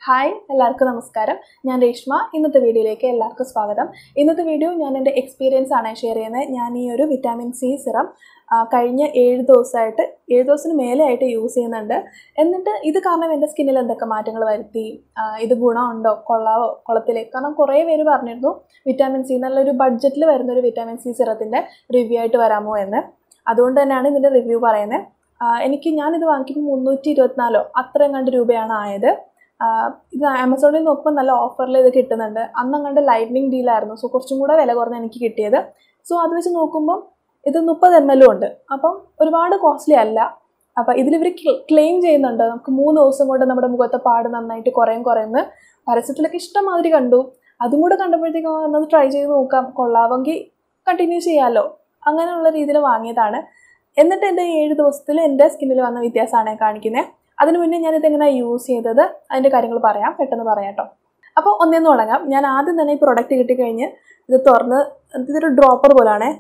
hi എല്ലാവർക്കും നമസ്കാരം ഞാൻ രേഷ്മ ഇന്നത്തെ വീഡിയോയിലേക്ക് എല്ലാവർക്കും സ്വാഗതം ഇന്നത്തെ വീഡിയോ ഞാൻ എൻ്റെ എക്സ്പീരിയൻസ് ആണ് ഷെയർ ചെയ്യുന്നത് ഞാൻ ഈ ഒരു വിറ്റാമിൻ സി സിറം ആ, കഴിഞ്ഞ ഏഴ് ദിവസമായിട്ട് ഏഴ് ദിവസത്തിന് മേലെ ആയിട്ട് യൂസ് ചെയ്യുന്നുണ്ട് എന്നിട്ട് ഇത് കാരണം എൻ്റെ സ്കിന്നിൽ എന്തൊക്കെ മാറ്റങ്ങൾ വരുത്തി ആ, ഇത് ഗുണമുണ്ടോ കൊള്ളാവോ കൊള്ളത്തില്ലേ കാരണം കുറേ പേര് പറഞ്ഞിരുന്നു വിറ്റാമിൻ സി നല്ലൊരു ബഡ്ജറ്റിൽ വരുന്ന ഒരു വിറ്റാമിൻ സി സിറത്തിൻ്റെ റിവ്യൂ ആയിട്ട് വരാമോ എന്ന് അതുകൊണ്ട് തന്നെയാണ് ഇതിൻ്റെ റിവ്യൂ പറയുന്നത് ആ, എനിക്ക് ഞാനിത് വാങ്ങിക്കുമ്പോൾ മുന്നൂറ്റി ഇരുപത്തിനാലോ അത്രയും കണ്ട് രൂപയാണ് ആയത് ആഹ് ഇത് ആമസോണിൽ നോക്കുമ്പോൾ നല്ല ഓഫറിൽ ഇത് കിട്ടുന്നുണ്ട് അന്നങ്ങാണ്ട് ലൈറ്റ്നിങ് ഡീലായിരുന്നു സോ കുറച്ചും കൂടെ വില കുറഞ്ഞ് എനിക്ക് കിട്ടിയത് സോ അത് വെച്ച് നോക്കുമ്പം ഇത് മുപ്പത് എം എല്ലും ഉണ്ട് അപ്പം ഒരുപാട് കോസ്റ്റ്ലി അല്ല അപ്പം ഇതിലിവർ ക്ലെയിം ചെയ്യുന്നുണ്ട് നമുക്ക് മൂന്ന് ദിവസം കൊണ്ട് നമ്മുടെ മുഖത്തെ പാട് നന്നായിട്ട് കുറയും കുറയുന്ന പരസ്യത്തിലൊക്കെ ഇഷ്ടമാതിരി കണ്ടു അതും കൂടെ കണ്ടപ്പോഴത്തേക്കും ആ, എന്നത് ട്രൈ ചെയ്ത് നോക്കാം കൊള്ളാമെങ്കിൽ കണ്ടിന്യൂ ചെയ്യാമല്ലോ അങ്ങനെയുള്ള രീതിയിൽ വാങ്ങിയതാണ് എന്നിട്ട് എൻ്റെ ഏഴ് ദിവസത്തിൽ എൻ്റെ സ്കിന്നിൽ വന്ന വ്യത്യാസമാണ് ഞാൻ കാണിക്കുന്നത് അതിന് മുന്നേ ഞാൻ ഇതെങ്ങനെയാണ് യൂസ് ചെയ്തത് അതിൻ്റെ കാര്യങ്ങൾ പറയാം പെട്ടെന്ന് പറയാം കേട്ടോ അപ്പോൾ ഒന്നേന്ന് തുടങ്ങാം ഞാൻ ആദ്യം തന്നെ ഈ പ്രൊഡക്റ്റ് കിട്ടിക്കഴിഞ്ഞ് ഇത് തുറന്ന് ഇതൊരു ഡ്രോപ്പർ പോലാണ്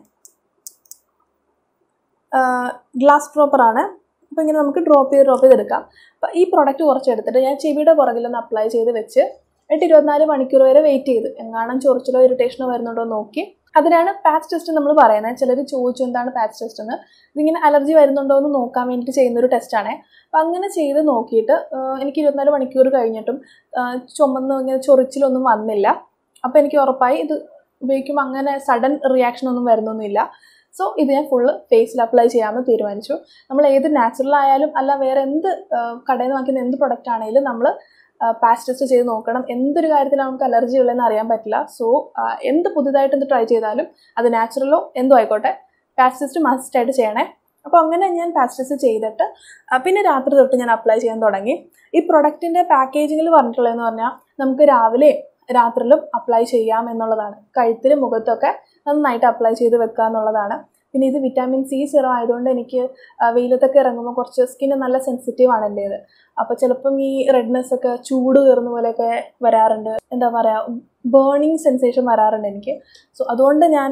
ഗ്ലാസ് ഡ്രോപ്പറാണ് അപ്പോൾ ഇങ്ങനെ നമുക്ക് ഡ്രോപ്പ് ചെയ്ത് ഡ്രോപ്പ് ചെയ്തെടുക്കാം അപ്പോൾ ഈ പ്രൊഡക്റ്റ് കുറച്ച് എടുത്തിട്ട് ഞാൻ ചെവിയുടെ പുറകിലൊന്ന് അപ്ലൈ ചെയ്ത് വെച്ച് എന്നിട്ട് ഇരുപത്തിനാല് മണിക്കൂർ വരെ വെയിറ്റ് ചെയ്ത് എങ്ങാനും ചൊറിച്ചിലോ ഇറിറ്റേഷനോ വരുന്നുണ്ടോ എന്ന് നോക്കി അതിനാണ് പാച്ച് ടെസ്റ്റ് നമ്മൾ പറയുന്നത് ചിലർ ചോദിച്ചു എന്താണ് പാച്ച് ടെസ്റ്റ് എന്ന് ഇതിങ്ങനെ അലർജി വരുന്നുണ്ടോ എന്ന് നോക്കാൻ വേണ്ടിയിട്ട് ചെയ്യുന്നൊരു ടെസ്റ്റാണ് അപ്പം അങ്ങനെ ചെയ്ത് നോക്കിയിട്ട് ആ, എനിക്ക് ഇരുപത്തിനാല് മണിക്കൂർ കഴിഞ്ഞിട്ടും ആ, ചുമന്ന് ഇങ്ങനെ ചൊറിച്ചിലൊന്നും വന്നില്ല അപ്പോൾ എനിക്ക് ഉറപ്പായി ഇത് ഉപയോഗിക്കുമ്പോൾ അങ്ങനെ സഡൻ റിയാക്ഷൻ ഒന്നും വരുന്നൊന്നുമില്ല സോ ഇത് ഞാൻ ഫുള്ള് ഫേസിൽ അപ്ലൈ ചെയ്യാമെന്ന് തീരുമാനിച്ചു നമ്മൾ ഏത് നാച്ചുറൽ ആയാലും അല്ല വേറെ എന്ത് ആ, കടയിൽ നിന്ന് വാങ്ങിക്കുന്ന എന്ത് പ്രൊഡക്റ്റ് ആണെങ്കിലും നമ്മൾ പാച്ച് ടെസ്റ്റ് ചെയ്ത് നോക്കണം എന്തൊരു കാര്യത്തിൽ നമുക്ക് അലർജി ഉള്ളതെന്ന് അറിയാൻ പറ്റില്ല സോ എന്ത് പുതുതായിട്ട് എന്ത് ട്രൈ ചെയ്താലും അത് നാച്ചുറലോ എന്തോ ആയിക്കോട്ടെ പാച്ച് ടെസ്റ്റ് മസ്റ്റായിട്ട് ചെയ്യണേ അപ്പോൾ അങ്ങനെ ഞാൻ പാച്ച് ടെസ്റ്റ് ചെയ്തിട്ട് ആ, പിന്നെ രാത്രി തൊട്ട് ഞാൻ അപ്ലൈ ചെയ്യാൻ തുടങ്ങി ഈ പ്രൊഡക്റ്റിൻ്റെ പാക്കേജിങ്ങിൽ പറഞ്ഞിട്ടുള്ളതെന്ന് പറഞ്ഞാൽ നമുക്ക് രാവിലെ രാത്രിയിലും അപ്ലൈ ചെയ്യാം എന്നുള്ളതാണ് കഴുത്തിലും മുഖത്തൊക്കെ നന്നായിട്ട് അപ്ലൈ ചെയ്ത് വെക്കുക എന്നുള്ളതാണ് പിന്നെ ഇത് വിറ്റാമിൻ സി സിറം ആയതുകൊണ്ട് എനിക്ക് ആ, വെയിലത്തൊക്കെ ഇറങ്ങുമ്പോൾ കുറച്ച് സ്കിന്ന് നല്ല സെൻസിറ്റീവ് ആണ് എൻ്റേത് അപ്പോൾ ചിലപ്പം ഈ റെഡ്നെസ് ഒക്കെ ചൂട് കയറുന്ന പോലെയൊക്കെ വരാറുണ്ട് എന്താ പറയുക ബേണിങ് സെൻസേഷൻ വരാറുണ്ട് എനിക്ക് സോ അതുകൊണ്ട് ഞാൻ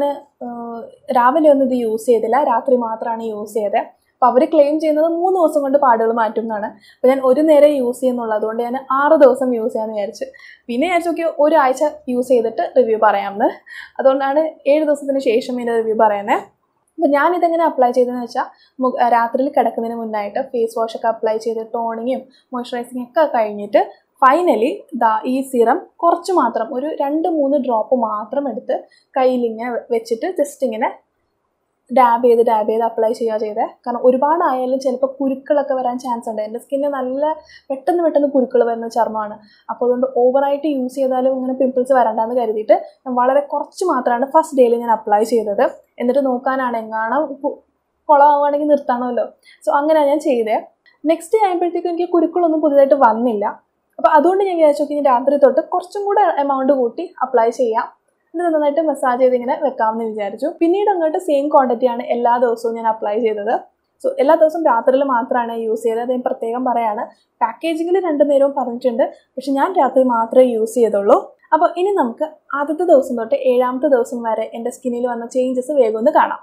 രാവിലെ ഒന്നും ഇത് യൂസ് ചെയ്തില്ല രാത്രി മാത്രമാണ് യൂസ് ചെയ്തത് അപ്പോൾ അവർ ക്ലെയിം ചെയ്യുന്നത് മൂന്ന് ദിവസം കൊണ്ട് പാടുകൾ മാറ്റും എന്നാണ് അപ്പോൾ ഞാൻ ഒരു നേരം യൂസ് ചെയ്യുന്നുള്ളൂ അതുകൊണ്ട് ഞാൻ ആറ് ദിവസം യൂസ് ചെയ്യാമെന്ന് വിചാരിച്ചു പിന്നെ വിചാരിച്ചു നോക്കി ഒരാഴ്ച യൂസ് ചെയ്തിട്ട് റിവ്യൂ പറയാമെന്ന് അതുകൊണ്ടാണ് ഏഴ് ദിവസത്തിന് ശേഷം ഇതിൻ്റെ റിവ്യൂ പറയുന്നത് അപ്പോൾ ഞാനിതെങ്ങനെ അപ്ലൈ ചെയ്തതെന്ന് വെച്ചാൽ മു രാത്രിയിൽ കിടക്കുന്നതിന് മുന്നായിട്ട് ഫേസ് വാഷ് ഒക്കെ അപ്ലൈ ചെയ്ത് ടോണിങ്ങും മോയ്സ്ചറൈസിങ് ഒക്കെ കഴിഞ്ഞിട്ട് ഫൈനലി ദാ ഈ സിറം കുറച്ച് മാത്രം ഒരു രണ്ട് മൂന്ന് ഡ്രോപ്പ് മാത്രം എടുത്ത് കയ്യിലിങ്ങനെ വെച്ചിട്ട് ജസ്റ്റ് ഇങ്ങനെ ഡാബ് ചെയ്ത് ഡാബ് ചെയ്ത് അപ്ലൈ ചെയ്യുക ചെയ്തത് കാരണം ഒരുപാടായാലും ചിലപ്പോൾ കുരുക്കളൊക്കെ വരാൻ ചാൻസ് ഉണ്ട് എൻ്റെ സ്കിന്ന് നല്ല പെട്ടെന്ന് പെട്ടെന്ന് കുരുക്കൾ വരുന്ന ചർമ്മമാണ് അപ്പോൾ അതുകൊണ്ട് ഓവറായിട്ട് യൂസ് ചെയ്താലും ഇങ്ങനെ പിമ്പിൾസ് വരണ്ടെന്ന് കരുതിയിട്ട് ഞാൻ വളരെ കുറച്ച് മാത്രമാണ് ഫസ്റ്റ് ഡേയിൽ ഞാൻ അപ്ലൈ ചെയ്തത് എന്നിട്ട് നോക്കാനാണ് എങ്ങാണം കു- കുളമാവുകയാണെങ്കിൽ നിർത്തണമല്ലോ സോ അങ്ങനെയാണ് ഞാൻ ചെയ്തത് നെക്സ്റ്റ് ആയപ്പോഴത്തേക്കും എനിക്ക് കുരുക്കളൊന്നും പുതിയതായിട്ട് വന്നില്ല അപ്പോൾ അതുകൊണ്ട് ഞാൻ വിചാരിച്ചു നോക്കി ഇനി രാത്രി തൊട്ട് കുറച്ചും കൂടെ എമൗണ്ട് കൂട്ടി അപ്ലൈ ചെയ്യാം എന്നിട്ട് നന്നായിട്ട് മസാജ് ചെയ്ത് ഇങ്ങനെ വെക്കാമെന്ന് വിചാരിച്ചു പിന്നീട് അങ്ങോട്ട് സെയിം ക്വാണ്ടിറ്റിയാണ് എല്ലാ ദിവസവും ഞാൻ അപ്ലൈ ചെയ്തത് സോ എല്ലാ ദിവസവും രാത്രിയിൽ മാത്രമാണ് യൂസ് ചെയ്തത് അത് ഞാൻ പ്രത്യേകം പറയാണ് പാക്കേജിങ്ങിൽ രണ്ടു നേരവും പറഞ്ഞിട്ടുണ്ട് പക്ഷെ ഞാൻ രാത്രി മാത്രമേ യൂസ് ചെയ്തുള്ളൂ അപ്പോൾ ഇനി നമുക്ക് ആദ്യത്തെ ദിവസം തൊട്ട് ഏഴാമത്തെ ദിവസം വരെ എൻ്റെ സ്കിന്നിൽ വന്ന ചേഞ്ചസ് വേഗം ഒന്ന് കാണാം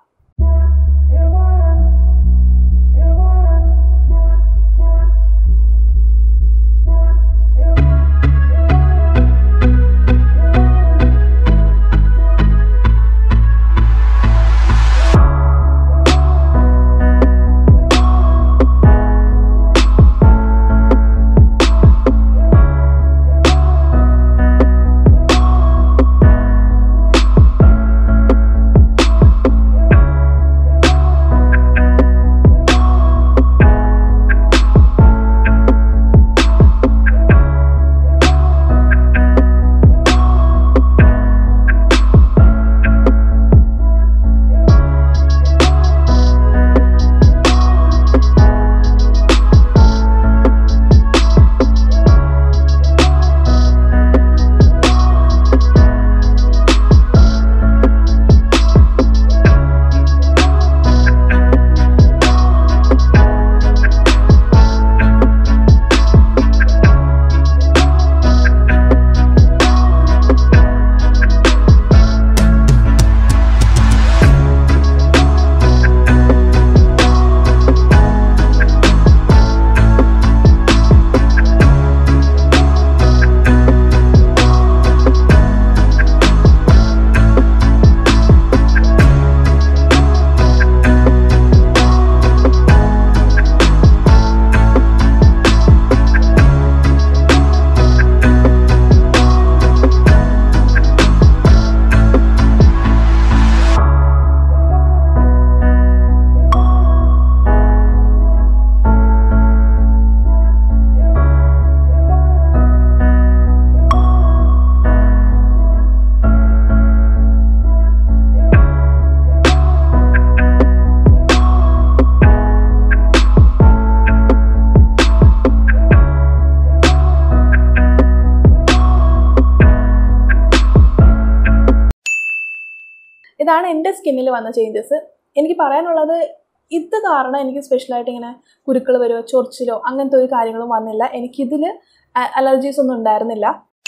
ഇതാണ് എൻ്റെ സ്കിന്നിൽ വന്ന ചേഞ്ചസ് എനിക്ക് പറയാനുള്ളത് ഇത് കാരണം എനിക്ക് സ്പെഷ്യലായിട്ട് ഇങ്ങനെ കുരുക്കൾ വരുമോ ചൊറിച്ചിലോ അങ്ങനത്തെ ഒരു കാര്യങ്ങളും വന്നില്ല എനിക്കിതിൽ അലർജീസ് ഒന്നും ഉണ്ടായിരുന്നില്ല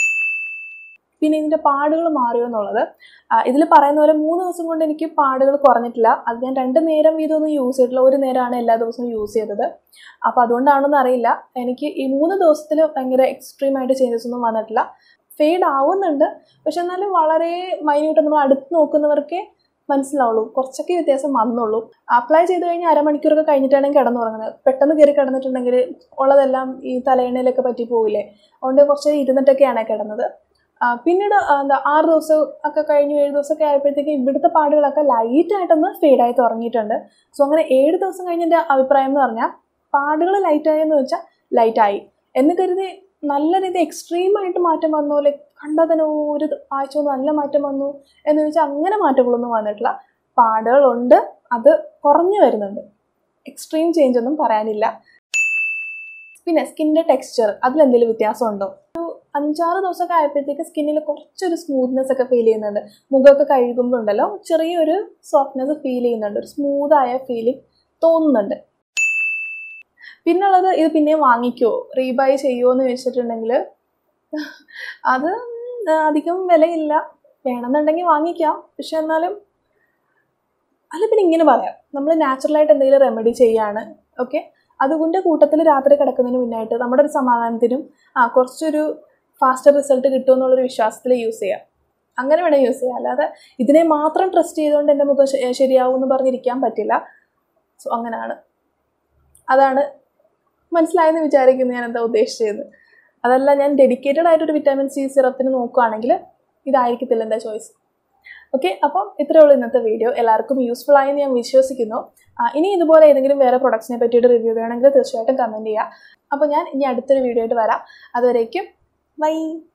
പിന്നെ ഇതിൻ്റെ പാടുകൾ മാറിയോ എന്നുള്ളത് ഇതിൽ പറയുന്ന പോലെ മൂന്ന് ദിവസം കൊണ്ട് എനിക്ക് പാടുകൾ കുറഞ്ഞിട്ടില്ല അത് ഞാൻ രണ്ട് നേരം വീതമൊന്നും യൂസ് ചെയ്തിട്ടില്ല ഒരു നേരമാണ് എല്ലാ ദിവസവും യൂസ് ചെയ്തത് അപ്പോൾ അതുകൊണ്ടാണെന്ന് അറിയില്ല എനിക്ക് ഈ മൂന്ന് ദിവസത്തിൽ ഭയങ്കര എക്സ്ട്രീം ആയിട്ട് ചേഞ്ചസ് ഒന്നും വന്നിട്ടില്ല ഫെയ്ഡ് ആവുന്നുണ്ട് പക്ഷെ എന്നാലും വളരെ മൈന്യൂട്ട് നമ്മൾ അടുത്ത് നോക്കുന്നവർക്കേ മനസ്സിലാവുള്ളൂ കുറച്ചൊക്കെ വ്യത്യാസം വന്നുള്ളൂ അപ്ലൈ ചെയ്ത് കഴിഞ്ഞാൽ അരമണിക്കൂറൊക്കെ കഴിഞ്ഞിട്ടാണ് കിടന്നുറങ്ങുന്നത് പെട്ടെന്ന് കയറി കിടന്നിട്ടുണ്ടെങ്കിൽ ഉള്ളതെല്ലാം ഈ തലയിണയിലൊക്കെ പറ്റി പോവില്ലേ അതുകൊണ്ട് കുറച്ച് ഇരുന്നിട്ടൊക്കെയാണ് കിടന്നത് പിന്നീട് എന്താ ആറ് ദിവസം ഒക്കെ കഴിഞ്ഞു ഏഴ് ദിവസമൊക്കെ ആയപ്പോഴത്തേക്ക് ഇവിടുത്തെ പാടുകളൊക്കെ ലൈറ്റായിട്ടൊന്ന് ഫെയ്ഡായി തുടങ്ങിയിട്ടുണ്ട് സോ അങ്ങനെ ഏഴ് ദിവസം കഴിഞ്ഞ എൻ്റെ അഭിപ്രായം എന്ന് പറഞ്ഞാൽ പാടുകൾ ലൈറ്റായെന്ന് വെച്ചാൽ ലൈറ്റായി എന്ന് കരുതി നല്ല രീതി എക്സ്ട്രീമായിട്ട് മാറ്റം വന്നു ലൈക്ക് കണ്ടാൽ തന്നെ ഒരു ആഴ്ച കൊണ്ട് നല്ല മാറ്റം വന്നു എന്ന് വെച്ചാൽ അങ്ങനെ മാറ്റങ്ങളൊന്നും വന്നിട്ടില്ല പാടുകളുണ്ട് അത് കുറഞ്ഞു വരുന്നുണ്ട് എക്സ്ട്രീം ചേഞ്ച് ഒന്നും പറയാനില്ല പിന്നെ സ്കിന്നിൻ്റെ ടെക്സ്ചർ അതിലെന്തെങ്കിലും വ്യത്യാസമുണ്ടോ ഒരു അഞ്ചാറ് ദിവസമൊക്കെ ആയപ്പോഴത്തേക്ക് സ്കിന്നിൽ കുറച്ചൊരു സ്മൂത്ത്നെസ് ഒക്കെ ഫീൽ ചെയ്യുന്നുണ്ട് മുഖമൊക്കെ കഴുകുമ്പോൾ ഉണ്ടല്ലോ ചെറിയൊരു സോഫ്റ്റ്നെസ് ഫീൽ ചെയ്യുന്നുണ്ട് ഒരു സ്മൂത്തായ ഫീലിംഗ് തോന്നുന്നുണ്ട് പിന്നുള്ളത് ഇത് പിന്നെ വാങ്ങിക്കുമോ റീബൈ ചെയ്യുമോ എന്ന് ചോദിച്ചിട്ടുണ്ടെങ്കിൽ അത് അധികം വിലയില്ല വേണമെന്നുണ്ടെങ്കിൽ വാങ്ങിക്കാം പക്ഷെ എന്നാലും അല്ല പിന്നെ ഇങ്ങനെ പറയാം നമ്മൾ നാച്ചുറലായിട്ട് എന്തെങ്കിലും റെമഡി ചെയ്യാണ് ഓക്കെ അതുകൊണ്ട് കൂട്ടത്തിൽ രാത്രി കിടക്കുന്നതിന് മുന്നായിട്ട് നമ്മുടെ ഒരു സമാധാനത്തിനും ആ കുറച്ചൊരു ഫാസ്റ്റർ റിസൾട്ട് കിട്ടുമെന്നുള്ളൊരു വിശ്വാസത്തിൽ യൂസ് ചെയ്യാം അങ്ങനെ വേണേൽ യൂസ് ചെയ്യാം അല്ലാതെ ഇതിനെ മാത്രം ട്രസ്റ്റ് ചെയ്തുകൊണ്ട് എൻ്റെ മുഖം ശരിയാവും എന്ന് പറഞ്ഞിരിക്കാൻ പറ്റില്ല സോ അങ്ങനെയാണ് അതാണ് മനസ്സിലായെന്ന് വിചാരിക്കുന്നു ഞാൻ എന്താ ഉദ്ദേശിച്ചത് അതല്ല ഞാൻ ഡെഡിക്കേറ്റഡ് ആയിട്ടൊരു വിറ്റാമിൻ സി സിറപ്പിന് നോക്കുകയാണെങ്കിൽ ഇതായിരിക്കത്തില്ല എൻ്റെ ചോയ്സ് ഓക്കെ അപ്പം ഇത്രയേ ഉള്ളൂ ഇന്നത്തെ വീഡിയോ എല്ലാവർക്കും യൂസ്ഫുൾ ആയെന്ന് ഞാൻ വിശ്വസിക്കുന്നു ഇനി ഇതുപോലെ ഏതെങ്കിലും വേറെ പ്രൊഡക്ട്സിനെ പറ്റിയിട്ട് റിവ്യൂ വേണമെങ്കിൽ തീർച്ചയായിട്ടും കമൻറ്റ് ചെയ്യുക അപ്പോൾ ഞാൻ ഇനി അടുത്തൊരു വീഡിയോ ആയിട്ട് വരാം അതുവരേക്കും ബൈ